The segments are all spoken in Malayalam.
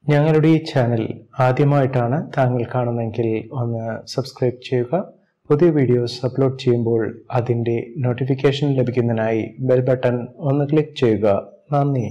ഞങ്ങളുടെ ഈ ചാനൽ ആദ്യമായിട്ടാണ് താങ്കൾ കാണുന്നതെങ്കിൽ ഒന്ന് സബ്സ്ക്രൈബ് ചെയ്യുക പുതിയ വീഡിയോസ് അപ്ലോഡ് ചെയ്യുമ്പോൾ അതിൻ്റെ നോട്ടിഫിക്കേഷൻ ലഭിക്കുന്നതിനായി ബെൽ ബട്ടൺ ഒന്ന് ക്ലിക്ക് ചെയ്യുക നന്ദി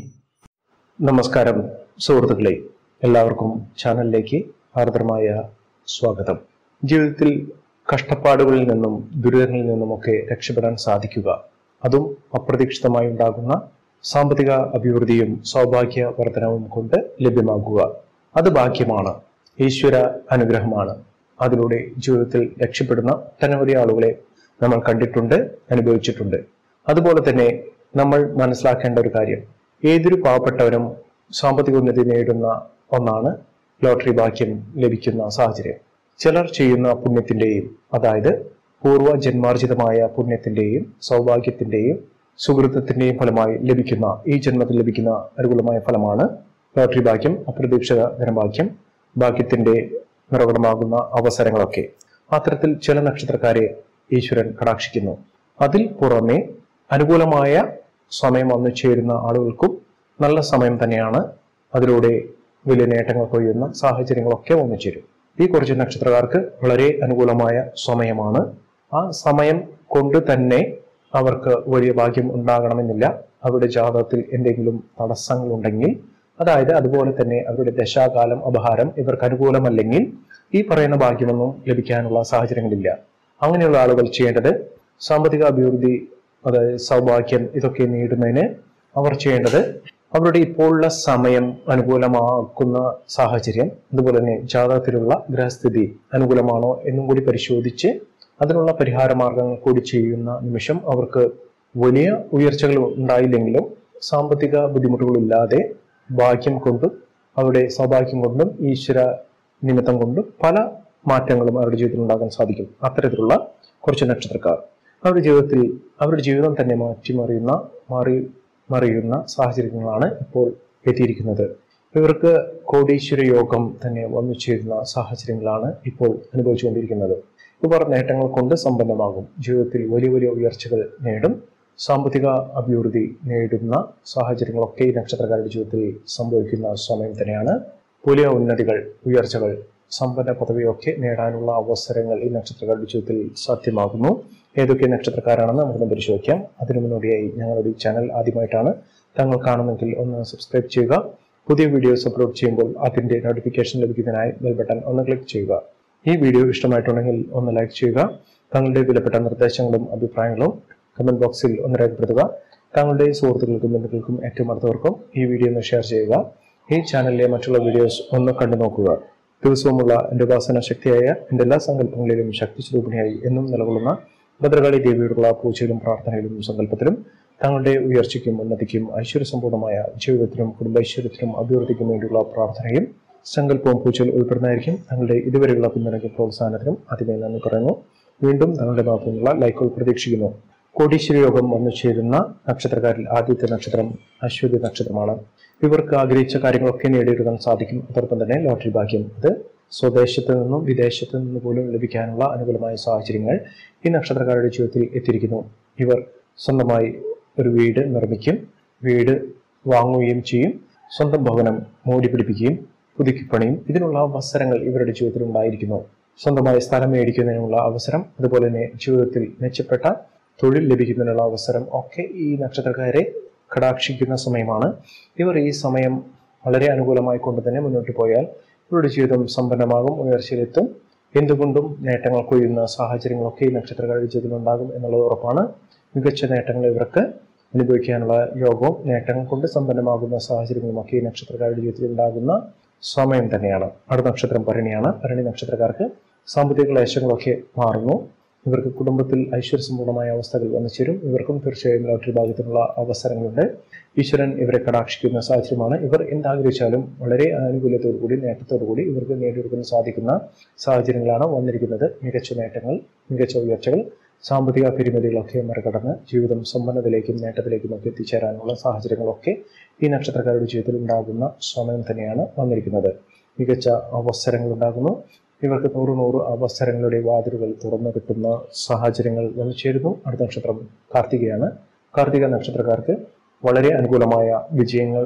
നമസ്കാരം സുഹൃത്തുക്കളെ എല്ലാവർക്കും ചാനലിലേക്ക് ആർദ്രമായ സ്വാഗതം ജീവിതത്തിൽ കഷ്ടപ്പാടുകളിൽ നിന്നും ദുരിതങ്ങളിൽ നിന്നുമൊക്കെ രക്ഷപ്പെടാൻ സാധിക്കുക അതും അപ്രതീക്ഷിതമായി ഉണ്ടാകുന്ന സാമ്പത്തിക അഭിവൃദ്ധിയും സൗഭാഗ്യ വർധനവും കൊണ്ട് ലഭ്യമാക്കുക അത് ഭാഗ്യമാണ് ഈശ്വര അനുഗ്രഹമാണ് അതിലൂടെ ജീവിതത്തിൽ രക്ഷപ്പെടുന്ന ഒട്ടനവധി ആളുകളെ നമ്മൾ കണ്ടിട്ടുണ്ട് അനുഭവിച്ചിട്ടുണ്ട് അതുപോലെ തന്നെ നമ്മൾ മനസ്സിലാക്കേണ്ട ഒരു കാര്യം ഏതൊരു പാവപ്പെട്ടവനും സാമ്പത്തിക ഉന്നതി നേടുന്ന ഒന്നാണ് ലോട്ടറി ഭാഗ്യം ലഭിക്കുന്ന സാഹചര്യം ചിലർ ചെയ്യുന്ന പുണ്യത്തിന്റെയും അതായത് പൂർവ്വ ജന്മാർജിതമായ പുണ്യത്തിന്റെയും സൗഭാഗ്യത്തിന്റെയും സുഹൃത്തത്തിന്റെയും ഫലമായി ലഭിക്കുന്ന ഈ ജന്മത്തിൽ ലഭിക്കുന്ന അനുകൂലമായ ഫലമാണ് ലോട്ടറി ഭാഗ്യം അപ്രതീക്ഷിത ധനഭാഗ്യം ഭാഗ്യത്തിന്റെ നിറകുടമാകുന്ന അവസരങ്ങളൊക്കെ അത്തരത്തിൽ ചില നക്ഷത്രക്കാരെ ഈശ്വരൻ കടാക്ഷിക്കുന്നു അതിൽ പുറമെ അനുകൂലമായ സമയം വന്നു ചേരുന്ന ആളുകൾക്കും നല്ല സമയം തന്നെയാണ് അതിലൂടെ വലിയ നേട്ടങ്ങൾ കൊയ്യുന്ന സാഹചര്യങ്ങളൊക്കെ വന്നു ചേരും ഈ കുറച്ച് നക്ഷത്രക്കാർക്ക് വളരെ അനുകൂലമായ സമയമാണ് ആ സമയം കൊണ്ട് തന്നെ അവർക്ക് വലിയ ഭാഗ്യം ഉണ്ടാകണമെന്നില്ല അവരുടെ ജാതകത്തിൽ എന്തെങ്കിലും തടസ്സങ്ങൾ ഉണ്ടെങ്കിൽ അതായത് അതുപോലെ തന്നെ അവരുടെ ദശാകാലം അപഹാരം ഇവർക്ക് അനുകൂലമല്ലെങ്കിൽ ഈ പറയുന്ന ഭാഗ്യമൊന്നും ലഭിക്കാനുള്ള സാഹചര്യങ്ങളില്ല അങ്ങനെയുള്ള ആളുകൾ ചെയ്യേണ്ടത് സാമ്പത്തിക അഭിവൃദ്ധി അതായത് സൗഭാഗ്യം ഇതൊക്കെ നേടുന്നതിന് അവർ ചെയ്യേണ്ടത് അവരുടെ ഇപ്പോഴുള്ള സമയം അനുകൂലമാക്കുന്ന സാഹചര്യം അതുപോലെ തന്നെ ജാതകത്തിലുള്ള ഗ്രഹസ്ഥിതി അനുകൂലമാണോ എന്നും കൂടി പരിശോധിച്ച് അതിനുള്ള പരിഹാര മാർഗങ്ങൾ കൂടി ചെയ്യുന്ന നിമിഷം അവർക്ക് വലിയ ഉയർച്ചകൾ ഉണ്ടായില്ലെങ്കിലും സാമ്പത്തിക ബുദ്ധിമുട്ടുകളില്ലാതെ ഭാഗ്യം കൊണ്ടും അവരുടെ സൗഭാഗ്യം കൊണ്ടും ഈശ്വര നിമിത്തം കൊണ്ടും പല മാറ്റങ്ങളും അവരുടെ ജീവിതത്തിൽ ഉണ്ടാകാൻ സാധിക്കും അത്തരത്തിലുള്ള കുറച്ച് നക്ഷത്രക്കാർ അവരുടെ ജീവിതത്തിൽ അവരുടെ ജീവിതം തന്നെ മാറ്റിമറിയുന്ന മാറി മറിയുന്ന സാഹചര്യങ്ങളാണ് ഇപ്പോൾ എത്തിയിരിക്കുന്നത് ഇവർക്ക് കോടീശ്വര യോഗം തന്നെ വന്നു ചേരുന്ന സാഹചര്യങ്ങളാണ് ഇപ്പോൾ അനുഭവിച്ചുകൊണ്ടിരിക്കുന്നത് ഇവർ നേട്ടങ്ങൾ കൊണ്ട് സമ്പന്നമാകും ജീവിതത്തിൽ വലിയ വലിയ ഉയർച്ചകൾ നേടും സാമ്പത്തിക അഭിവൃദ്ധി നേടുന്ന സാഹചര്യങ്ങളൊക്കെ ഈ നക്ഷത്രക്കാരുടെ ജീവിതത്തിൽ സംഭവിക്കുന്ന സമയം തന്നെയാണ് വലിയ ഉന്നതികൾ ഉയർച്ചകൾ സമ്പന്ന പദവിയൊക്കെ നേടാനുള്ള അവസരങ്ങൾ ഈ നക്ഷത്രക്കാരുടെ ജീവിതത്തിൽ സാധ്യമാകുന്നു ഏതൊക്കെ നക്ഷത്രക്കാരാണെന്ന് നമുക്കൊന്ന് പരിശോധിക്കാം അതിനു മുന്നോടിയായി ഞങ്ങളുടെ ഈ ചാനൽ ആദ്യമായിട്ടാണ് താങ്കൾ കാണുന്നെങ്കിൽ ഒന്ന് സബ്സ്ക്രൈബ് ചെയ്യുക പുതിയ വീഡിയോസ് അപ്ലോഡ് ചെയ്യുമ്പോൾ അതിന്റെ നോട്ടിഫിക്കേഷൻ ലഭിക്കുന്നതിനായി ബെൽ ബട്ടൺ ഒന്ന് ക്ലിക്ക് ചെയ്യുക ഈ വീഡിയോ ഇഷ്ടമായിട്ടുണ്ടെങ്കിൽ ഒന്ന് ലൈക്ക് ചെയ്യുക താങ്കളുടെ വിലപ്പെട്ട നിർദ്ദേശങ്ങളും അഭിപ്രായങ്ങളും കമന്റ് ബോക്സിൽ ഒന്ന് രേഖപ്പെടുത്തുക താങ്കളുടെ സുഹൃത്തുക്കൾക്കും ബന്ധുക്കൾക്കും ഏറ്റവും അടുത്തവർക്കും ഈ വീഡിയോ ഒന്ന് ഷെയർ ചെയ്യുക ഈ ചാനലിലെ മറ്റുള്ള വീഡിയോസ് ഒന്ന് കണ്ടു നോക്കുക ദിവസവുമുള്ള എൻ്റെ ഉപാസന ശക്തിയായ എൻ്റെ എല്ലാ സങ്കല്പങ്ങളിലും ശക്തി സ്വരൂപിണിയായി എന്നും നിലകൊള്ളുന്ന ഭദ്രകാളി ദേവിയോടുള്ള പൂജയിലും പ്രാർത്ഥനയിലും സങ്കല്പത്തിലും തങ്ങളുടെ ഉയർച്ചയ്ക്കും ഉന്നതിക്കും ഐശ്വര്യസമ്പൂർണമായ ജീവിതത്തിനും കുടുംബൈശ്വര്യത്തിനും അഭിവൃദ്ധിക്കും വേണ്ടിയുള്ള പ്രാർത്ഥനയും സങ്കല്പവും പൂജയിൽ ഉൾപ്പെടുന്നതായിരിക്കും തങ്ങളുടെ ഇതുവരെയുള്ള പിന്തുണയ്ക്കും പ്രോത്സാഹനത്തിനും ആദ്യമേ നന്ദി പറയുന്നു വീണ്ടും തങ്ങളുടെ ഭാഗത്തു നിന്നുള്ള ലൈക്കുകൾ പ്രതീക്ഷിക്കുന്നു കോടീശ്വര യോഗം വന്നു ചേരുന്ന നക്ഷത്രക്കാരിൽ ആദ്യത്തെ നക്ഷത്രം അശ്വതി നക്ഷത്രമാണ് ഇവർക്ക് ആഗ്രഹിച്ച കാര്യങ്ങളൊക്കെ നേടിയെടുക്കാൻ സാധിക്കും അതോടൊപ്പം തന്നെ ലോട്ടറി ഭാഗ്യം അത് സ്വദേശത്ത് നിന്നും വിദേശത്ത് നിന്ന് പോലും ലഭിക്കാനുള്ള അനുകൂലമായ സാഹചര്യങ്ങൾ ഈ നക്ഷത്രക്കാരുടെ ജീവിതത്തിൽ എത്തിയിരിക്കുന്നു ഇവർ സ്വന്തമായി ഒരു വീട് നിർമ്മിക്കും വീട് വാങ്ങുകയും ചെയ്യും സ്വന്തം ഭവനം മോടി പിടിപ്പിക്കുകയും പുതുക്കിപ്പണിയും ഇതിനുള്ള അവസരങ്ങൾ ഇവരുടെ ജീവിതത്തിൽ ഉണ്ടായിരിക്കുന്നു സ്വന്തമായി സ്ഥലം മേടിക്കുന്നതിനുള്ള അവസരം അതുപോലെ തന്നെ ജീവിതത്തിൽ മെച്ചപ്പെട്ട തൊഴിൽ ലഭിക്കുന്നതിനുള്ള അവസരം ഒക്കെ ഈ നക്ഷത്രക്കാരെ കടാക്ഷിക്കുന്ന സമയമാണ് ഇവർ ഈ സമയം വളരെ അനുകൂലമായി കൊണ്ട് തന്നെ മുന്നോട്ട് പോയാൽ ഇവരുടെ ജീവിതം സമ്പന്നമാകും ഉയർച്ചയിലെത്തും എന്തുകൊണ്ടും നേട്ടങ്ങൾ കൊയ്യുന്ന സാഹചര്യങ്ങളൊക്കെ ഈ നക്ഷത്രക്കാരുടെ ജീവിതത്തിൽ ഉണ്ടാകും എന്നുള്ളത് ഉറപ്പാണ് മികച്ച നേട്ടങ്ങൾ ഇവർക്ക് അനുഭവിക്കാനുള്ള യോഗവും നേട്ടങ്ങൾ കൊണ്ട് സമ്പന്നമാകുന്ന സാഹചര്യങ്ങളുമൊക്കെ ഈ നക്ഷത്രക്കാരുടെ ജീവിതത്തിൽ ഉണ്ടാകുന്ന സമയം തന്നെയാണ് അടുത്ത നക്ഷത്രം ഭരണിയാണ് ഭരണി നക്ഷത്രക്കാർക്ക് സാമ്പത്തിക ക്ലേശങ്ങളൊക്കെ മാറുന്നു ഇവർക്ക് കുടുംബത്തിൽ ഐശ്വര്യസമ്പൂർണമായ അവസ്ഥകൾ വന്നു ചേരും ഇവർക്കും തീർച്ചയായും ലോട്ടറി ഭാഗത്തിനുള്ള അവസരങ്ങളുണ്ട് ഈശ്വരൻ ഇവരെ കടാക്ഷിക്കുന്ന സാഹചര്യമാണ് ഇവർ എന്താഗ്രഹിച്ചാലും വളരെ ആനുകൂല്യത്തോടുകൂടി നേട്ടത്തോടുകൂടി ഇവർക്ക് നേടിയെടുക്കാൻ സാധിക്കുന്ന സാഹചര്യങ്ങളാണ് വന്നിരിക്കുന്നത് മികച്ച നേട്ടങ്ങൾ മികച്ച ഉയർച്ചകൾ സാമ്പത്തിക പരിമിതികളൊക്കെ മറികടന്ന് ജീവിതം സമ്പന്നതയിലേക്കും നേട്ടത്തിലേക്കും ഒക്കെ എത്തിച്ചേരാനുള്ള സാഹചര്യങ്ങളൊക്കെ ഈ നക്ഷത്രക്കാരുടെ ജീവിതത്തിൽ ഉണ്ടാകുന്ന സമയം തന്നെയാണ് വന്നിരിക്കുന്നത് മികച്ച അവസരങ്ങൾ ഉണ്ടാകുന്നു ഇവർക്ക് നൂറ് നൂറ് അവസരങ്ങളുടെ വാതിലുകൾ തുറന്നു കിട്ടുന്ന സാഹചര്യങ്ങൾ വന്നു ചേരുന്നു അടുത്ത നക്ഷത്രം കാർത്തികയാണ് കാർത്തിക നക്ഷത്രക്കാർക്ക് വളരെ അനുകൂലമായ വിജയങ്ങൾ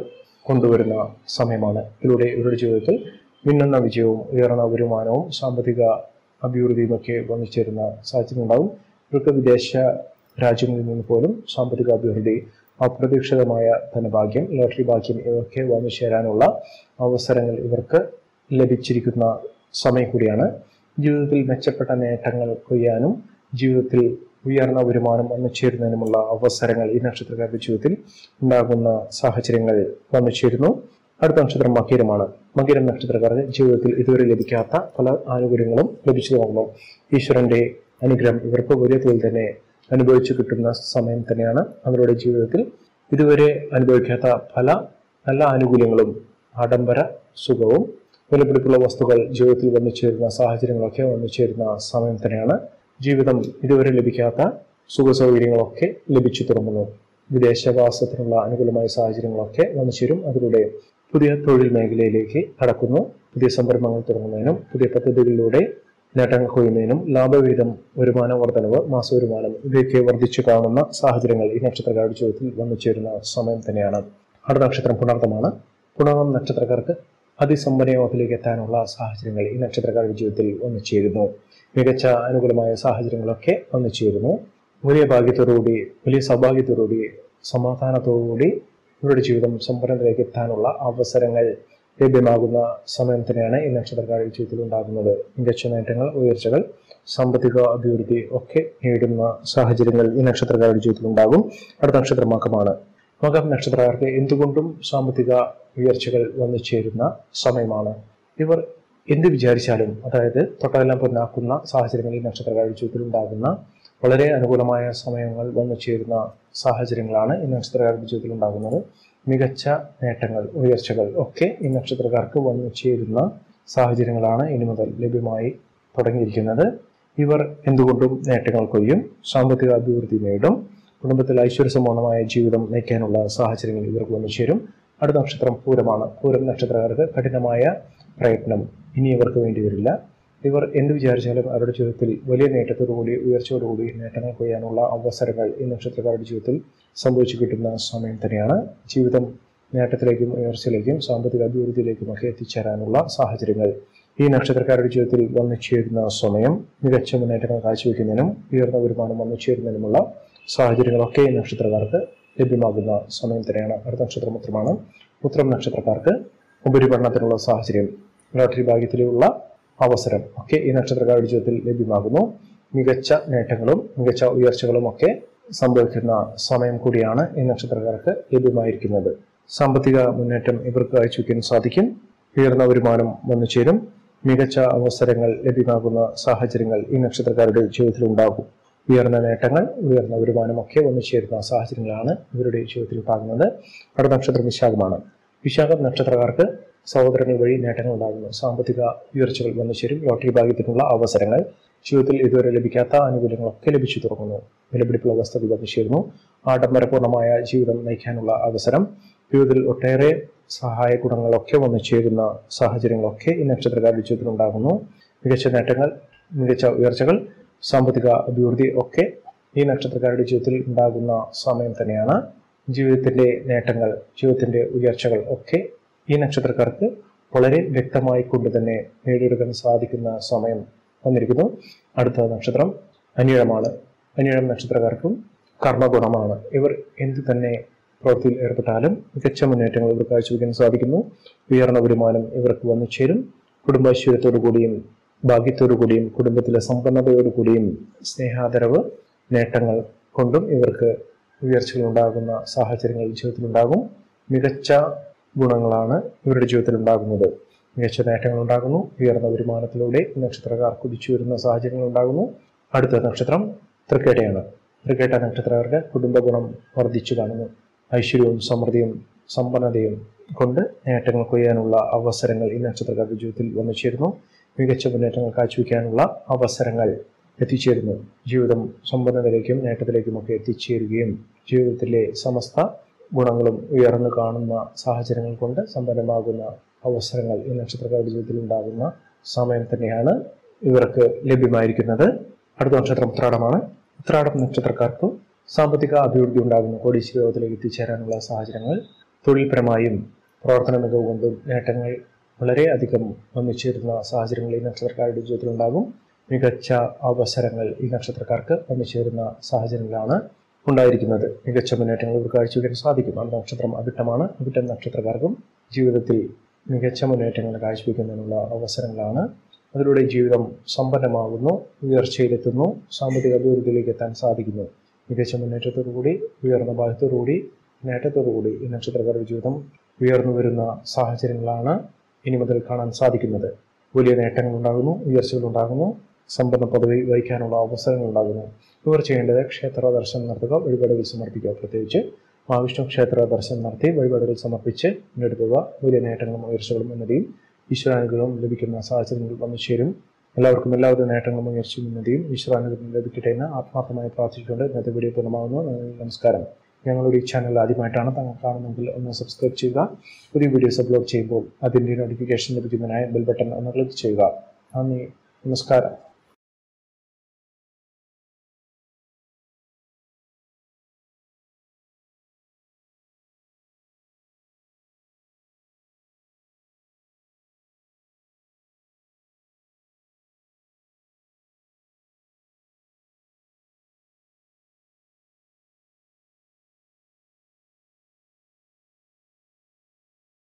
കൊണ്ടുവരുന്ന സമയമാണ് ഇതിലൂടെ ഇവരുടെ ജീവിതത്തിൽ മിന്നുന്ന വിജയവും ഉയർന്ന വരുമാനവും സാമ്പത്തിക അഭിവൃദ്ധിയുമൊക്കെ വന്നു ചേരുന്ന സാഹചര്യം ഉണ്ടാകും ഇവർക്ക് വിദേശ രാജ്യങ്ങളിൽ നിന്ന് പോലും സാമ്പത്തിക അഭിവൃദ്ധി അപ്രതീക്ഷിതമായ ധനഭാഗ്യം ലോട്ടറി ഭാഗ്യം ഇവയൊക്കെ വന്നു ചേരാനുള്ള അവസരങ്ങൾ ഇവർക്ക് ലഭിച്ചിരിക്കുന്ന സമയം കൂടിയാണ് ജീവിതത്തിൽ മെച്ചപ്പെട്ട നേട്ടങ്ങൾ കൊയ്യാനും ജീവിതത്തിൽ ഉയർന്ന വരുമാനം വന്നു ചേരുന്നതിനുമുള്ള അവസരങ്ങൾ ഈ നക്ഷത്രക്കാരുടെ ജീവിതത്തിൽ ഉണ്ടാകുന്ന സാഹചര്യങ്ങൾ വന്നു ചേരുന്നു അടുത്ത നക്ഷത്രം മകീരമാണ് മകീരം നക്ഷത്രക്കാർക്ക് ജീവിതത്തിൽ ഇതുവരെ ലഭിക്കാത്ത പല ആനുകൂല്യങ്ങളും ലഭിച്ചു തുടങ്ങുന്നു ഈശ്വരന്റെ അനുഗ്രഹം ഇവർക്ക് വലിയ തോതിൽ തന്നെ അനുഭവിച്ചു കിട്ടുന്ന സമയം തന്നെയാണ് അവരുടെ ജീവിതത്തിൽ ഇതുവരെ അനുഭവിക്കാത്ത പല നല്ല ആനുകൂല്യങ്ങളും ആഡംബര സുഖവും വിലപിടിപ്പുള്ള വസ്തുക്കൾ ജീവിതത്തിൽ വന്നു ചേരുന്ന സാഹചര്യങ്ങളൊക്കെ വന്നു ചേരുന്ന സമയം തന്നെയാണ് ജീവിതം ഇതുവരെ ലഭിക്കാത്ത സുഖ സൗകര്യങ്ങളൊക്കെ ലഭിച്ചു തുടങ്ങുന്നു വിദേശവാസത്തിനുള്ള അനുകൂലമായ സാഹചര്യങ്ങളൊക്കെ വന്നു ചേരും അതിലൂടെ പുതിയ തൊഴിൽ മേഖലയിലേക്ക് കടക്കുന്നു പുതിയ സംരംഭങ്ങൾ തുടങ്ങുന്നതിനും പുതിയ പദ്ധതികളിലൂടെ നേട്ടങ്ങൾ കൊയ്യുന്നതിനും ലാഭവിഹിതം വരുമാന വർധനവ് മാസ വരുമാനം ഇവയൊക്കെ വർദ്ധിച്ചു കാണുന്ന സാഹചര്യങ്ങൾ ഈ നക്ഷത്രക്കാരുടെ ജീവിതത്തിൽ വന്നു ചേരുന്ന സമയം തന്നെയാണ് അടുത്ത നക്ഷത്രം പുണർത്തമാണ് പുണർന്നം നക്ഷത്രക്കാർക്ക് അതിസമ്പന്നയോഗത്തിലേക്ക് എത്താനുള്ള സാഹചര്യങ്ങൾ ഈ നക്ഷത്രക്കാരുടെ ജീവിതത്തിൽ വന്നു ചേരുന്നു മികച്ച അനുകൂലമായ സാഹചര്യങ്ങളൊക്കെ വന്നു ചേരുന്നു വലിയ ഭാഗ്യത്തോടുകൂടി വലിയ സൗഭാഗ്യത്തോടുകൂടി സമാധാനത്തോടുകൂടി ഇവരുടെ ജീവിതം സമ്പന്നതയിലേക്ക് എത്താനുള്ള അവസരങ്ങൾ ലഭ്യമാകുന്ന സമയം തന്നെയാണ് ഈ നക്ഷത്രക്കാരുടെ ജീവിതത്തിൽ ഉണ്ടാകുന്നത് മികച്ച നേട്ടങ്ങൾ ഉയർച്ചകൾ സാമ്പത്തിക അഭിവൃദ്ധി ഒക്കെ നേടുന്ന സാഹചര്യങ്ങൾ ഈ നക്ഷത്രക്കാരുടെ ജീവിതത്തിൽ ഉണ്ടാകും അടുത്ത നക്ഷത്രം മകമാണ് മകം നക്ഷത്രക്കാർക്ക് എന്തുകൊണ്ടും സാമ്പത്തിക ഉയർച്ചകൾ വന്നു ചേരുന്ന സമയമാണ് ഇവർ എന്ത് വിചാരിച്ചാലും അതായത് തൊട്ടതെല്ലാം പൊന്നാക്കുന്ന സാഹചര്യങ്ങൾ ഈ നക്ഷത്രക്കാരുടെ ജീവിതത്തിൽ ഉണ്ടാകുന്ന വളരെ അനുകൂലമായ സമയങ്ങൾ വന്നു ചേരുന്ന സാഹചര്യങ്ങളാണ് ഈ നക്ഷത്രക്കാരുടെ ജീവിതത്തിൽ ഉണ്ടാകുന്നത് മികച്ച നേട്ടങ്ങൾ ഉയർച്ചകൾ ഒക്കെ ഈ നക്ഷത്രക്കാർക്ക് വന്നു ചേരുന്ന സാഹചര്യങ്ങളാണ് ഇനി മുതൽ ലഭ്യമായി തുടങ്ങിയിരിക്കുന്നത് ഇവർ എന്തുകൊണ്ടും നേട്ടങ്ങൾ കൊയ്യും സാമ്പത്തിക അഭിവൃദ്ധി നേടും കുടുംബത്തിൽ ഐശ്വര്യസമ്പൂർണമായ ജീവിതം നയിക്കാനുള്ള സാഹചര്യങ്ങൾ ഇവർക്ക് വന്നു ചേരും അടുത്ത നക്ഷത്രം പൂരമാണ് പൂരം നക്ഷത്രക്കാർക്ക് കഠിനമായ പ്രയത്നം ഇനി ഇവർക്ക് വേണ്ടി വരില്ല ഇവർ എന്ത് വിചാരിച്ചാലും അവരുടെ ജീവിതത്തിൽ വലിയ നേട്ടത്തോടുകൂടി ഉയർച്ചയോടുകൂടി നേട്ടങ്ങൾ കൊയ്യാനുള്ള അവസരങ്ങൾ ഈ നക്ഷത്രക്കാരുടെ ജീവിതത്തിൽ സംഭവിച്ചു കിട്ടുന്ന സമയം തന്നെയാണ് ജീവിതം നേട്ടത്തിലേക്കും ഉയർച്ചയിലേക്കും സാമ്പത്തിക അഭിവൃദ്ധിയിലേക്കുമൊക്കെ എത്തിച്ചേരാനുള്ള സാഹചര്യങ്ങൾ ഈ നക്ഷത്രക്കാരുടെ ജീവിതത്തിൽ വന്നു ചേരുന്ന സമയം മികച്ച മുന്നേറ്റങ്ങൾ കാഴ്ചവെക്കുന്നതിനും ഉയർന്ന വരുമാനം വന്നു ചേരുന്നതിനുമുള്ള സാഹചര്യങ്ങളൊക്കെ ഈ നക്ഷത്രക്കാർക്ക് ലഭ്യമാകുന്ന സമയം തന്നെയാണ് അടുത്ത നക്ഷത്രം ഉത്തരമാണ് ഉത്തരം നക്ഷത്രക്കാർക്ക് ഉപരിപഠനത്തിനുള്ള സാഹചര്യം ലോട്ടറി ഭാഗ്യത്തിലുള്ള അവസരം ഒക്കെ ഈ നക്ഷത്രക്കാരുടെ ജീവിതത്തിൽ ലഭ്യമാകുന്നു മികച്ച നേട്ടങ്ങളും മികച്ച ഉയർച്ചകളും ഒക്കെ സംഭവിക്കുന്ന സമയം കൂടിയാണ് ഈ നക്ഷത്രക്കാർക്ക് ലഭ്യമായിരിക്കുന്നത് സാമ്പത്തിക മുന്നേറ്റം ഇവർക്ക് കാഴ്ചവെക്കാൻ സാധിക്കും ഉയർന്ന വരുമാനം വന്നു ചേരും മികച്ച അവസരങ്ങൾ ലഭ്യമാകുന്ന സാഹചര്യങ്ങൾ ഈ നക്ഷത്രക്കാരുടെ ജീവിതത്തിൽ ഉണ്ടാകും ഉയർന്ന നേട്ടങ്ങൾ ഉയർന്ന വരുമാനം ഒക്കെ വന്നു ചേരുന്ന സാഹചര്യങ്ങളാണ് ഇവരുടെ ജീവിതത്തിൽ ഉണ്ടാകുന്നത് അടുത്ത നക്ഷത്രം വിശാഖമാണ് വിശാഖം നക്ഷത്രക്കാർക്ക് സഹോദരങ്ങൾ വഴി നേട്ടങ്ങൾ ഉണ്ടാകുന്നു സാമ്പത്തിക ഉയർച്ചകൾ വന്നു ചേരും ലോട്ടറി ഭാഗ്യത്തിനുള്ള അവസരങ്ങൾ ജീവിതത്തിൽ ഇതുവരെ ലഭിക്കാത്ത ആനുകൂല്യങ്ങളൊക്കെ ലഭിച്ചു തുടങ്ങുന്നു വിലപിടിപ്പുള്ള വസ്തുക്കൾ വന്നു ചേരുന്നു ആഡംബരപൂർണമായ ജീവിതം നയിക്കാനുള്ള അവസരം ജീവിതത്തിൽ ഒട്ടേറെ സഹായ ഗുണങ്ങളൊക്കെ വന്നു ചേരുന്ന സാഹചര്യങ്ങളൊക്കെ ഈ നക്ഷത്രക്കാരുടെ ജീവിതത്തിൽ ഉണ്ടാകുന്നു മികച്ച നേട്ടങ്ങൾ മികച്ച ഉയർച്ചകൾ സാമ്പത്തിക അഭിവൃദ്ധി ഒക്കെ ഈ നക്ഷത്രക്കാരുടെ ജീവിതത്തിൽ ഉണ്ടാകുന്ന സമയം തന്നെയാണ് ജീവിതത്തിന്റെ നേട്ടങ്ങൾ ജീവിതത്തിന്റെ ഉയർച്ചകൾ ഒക്കെ ഈ നക്ഷത്രക്കാർക്ക് വളരെ വ്യക്തമായി കൊണ്ട് തന്നെ നേടിയെടുക്കാൻ സാധിക്കുന്ന സമയം വന്നിരിക്കുന്നു അടുത്ത നക്ഷത്രം അനിഴമാണ് അനിഴം നക്ഷത്രക്കാർക്കും കർമ്മഗുണമാണ് ഇവർ എന്ത് തന്നെ പ്രവൃത്തിയിൽ ഏർപ്പെട്ടാലും മികച്ച മുന്നേറ്റങ്ങൾ ഇവർ കാഴ്ചവെക്കാൻ സാധിക്കുന്നു ഉയർന്ന വരുമാനം ഇവർക്ക് വന്നു ചേരും കുടുംബൈശ്വര്യത്തോടു കൂടിയും ഭാഗ്യത്തോടു കൂടിയും കുടുംബത്തിലെ സമ്പന്നതയോടു കൂടിയും സ്നേഹാദരവ് നേട്ടങ്ങൾ കൊണ്ടും ഇവർക്ക് ഉയർച്ചകൾ ഉണ്ടാകുന്ന സാഹചര്യങ്ങൾ ജീവിതത്തിലുണ്ടാകും മികച്ച ഗുണങ്ങളാണ് ഇവരുടെ ജീവിതത്തിൽ ഉണ്ടാകുന്നത് മികച്ച നേട്ടങ്ങൾ ഉണ്ടാകുന്നു ഉയർന്ന വരുമാനത്തിലൂടെ ഈ നക്ഷത്രക്കാർ കുതിച്ചു വരുന്ന സാഹചര്യങ്ങൾ ഉണ്ടാകുന്നു അടുത്ത നക്ഷത്രം തൃക്കേട്ടയാണ് തൃക്കേട്ട നക്ഷത്രക്കാർക്ക് കുടുംബ ഗുണം വർദ്ധിച്ചു കാണുന്നു ഐശ്വര്യവും സമൃദ്ധിയും സമ്പന്നതയും കൊണ്ട് നേട്ടങ്ങൾ കൊയ്യാനുള്ള അവസരങ്ങൾ ഈ നക്ഷത്രക്കാരുടെ ജീവിതത്തിൽ വന്നു ചേരുന്നു മികച്ച മുന്നേറ്റങ്ങൾ കാഴ്ചവെക്കാനുള്ള അവസരങ്ങൾ എത്തിച്ചേരുന്നു ജീവിതം സമ്പന്നതയിലേക്കും നേട്ടത്തിലേക്കുമൊക്കെ എത്തിച്ചേരുകയും ജീവിതത്തിലെ സമസ്ത ഗുണങ്ങളും ഉയർന്നു കാണുന്ന സാഹചര്യങ്ങൾ കൊണ്ട് സമ്പന്നമാകുന്ന അവസരങ്ങൾ ഈ നക്ഷത്രക്കാരുടെ ജീവിതത്തിൽ ഉണ്ടാകുന്ന സമയം തന്നെയാണ് ഇവർക്ക് ലഭ്യമായിരിക്കുന്നത് അടുത്ത നക്ഷത്രം ഉത്രാടമാണ് ഉത്രാടം നക്ഷത്രക്കാർക്ക് സാമ്പത്തിക അഭിവൃദ്ധി ഉണ്ടാകുന്നു കോടീശ്വര യോഗത്തിലേക്ക് എത്തിച്ചേരാനുള്ള സാഹചര്യങ്ങൾ തൊഴിൽപരമായും പ്രവർത്തന മികവ് കൊണ്ടും നേട്ടങ്ങൾ വളരെയധികം വന്നുചേരുന്ന സാഹചര്യങ്ങൾ ഈ നക്ഷത്രക്കാരുടെ ജീവിതത്തിലുണ്ടാകും മികച്ച അവസരങ്ങൾ ഈ നക്ഷത്രക്കാർക്ക് വന്നുചേരുന്ന സാഹചര്യങ്ങളാണ് ഉണ്ടായിരിക്കുന്നത് മികച്ച മുന്നേറ്റങ്ങൾ ഇവർക്ക് കാഴ്ചവെക്കാൻ സാധിക്കും ആ നക്ഷത്രം അവിട്ടമാണ് അവിട്ടം നക്ഷത്രക്കാർക്കും ജീവിതത്തിൽ മികച്ച മുന്നേറ്റങ്ങൾ കാഴ്ചവെക്കുന്നതിനുള്ള അവസരങ്ങളാണ് അതിലൂടെ ജീവിതം സമ്പന്നമാകുന്നു ഉയർച്ചയിലെത്തുന്നു സാമ്പത്തിക അഭിവൃദ്ധിയിലേക്ക് എത്താൻ സാധിക്കുന്നു മികച്ച മുന്നേറ്റത്തോടുകൂടി ഉയർന്ന ഭാഗത്തോടുകൂടി നേട്ടത്തോടുകൂടി ഈ നക്ഷത്രക്കാരുടെ ജീവിതം ഉയർന്നു വരുന്ന സാഹചര്യങ്ങളാണ് ഇനി മുതൽ കാണാൻ സാധിക്കുന്നത് വലിയ നേട്ടങ്ങൾ ഉണ്ടാകുന്നു ഉയർച്ചകൾ ഉണ്ടാകുന്നു സമ്പന്ന പദവി വഹിക്കാനുള്ള അവസരങ്ങൾ ഉണ്ടാകുന്നു ഇവർ ചെയ്യേണ്ടത് ക്ഷേത്ര ദർശനം നടത്തുക വഴിപാടുകൾ സമർപ്പിക്കുക പ്രത്യേകിച്ച് മഹാവിഷ്ണു ക്ഷേത്ര ദർശനം നടത്തി വഴിപാടുകൾ സമർപ്പിച്ച് മുന്നെടുക്കുക വലിയ നേട്ടങ്ങളും ഉയർച്ചകളും ഉന്നതിയും ഈശ്വരാനുഗ്രഹവും ലഭിക്കുന്ന സാഹചര്യങ്ങൾ വന്നു ചേരും എല്ലാവർക്കും എല്ലാവിധ നേട്ടങ്ങളും ഉയർച്ചയും ഉന്നതിയും ഈശ്വരാനുഗ്രഹം ലഭിക്കട്ടെ എന്ന് ആത്മാർത്ഥമായി പ്രാർത്ഥിച്ചുകൊണ്ട് ഇന്നത്തെ വീഡിയോ പൂർണ്ണമാകുന്നു നന്ദി, നമസ്കാരം ഞങ്ങളുടെ ഈ ചാനൽ ആദ്യമായിട്ടാണ് താങ്കൾ കാണുന്നതെങ്കിൽ ഒന്ന് സബ്സ്ക്രൈബ് ചെയ്യുക പുതിയ വീഡിയോസ് അപ്ലോഡ് ചെയ്യുമ്പോൾ അതിൻ്റെ നോട്ടിഫിക്കേഷൻ ലഭിക്കുന്നതിനായി ബെൽ ബട്ടൺ ഒന്ന് ക്ലിക്ക് ചെയ്യുക നന്ദി നമസ്കാരം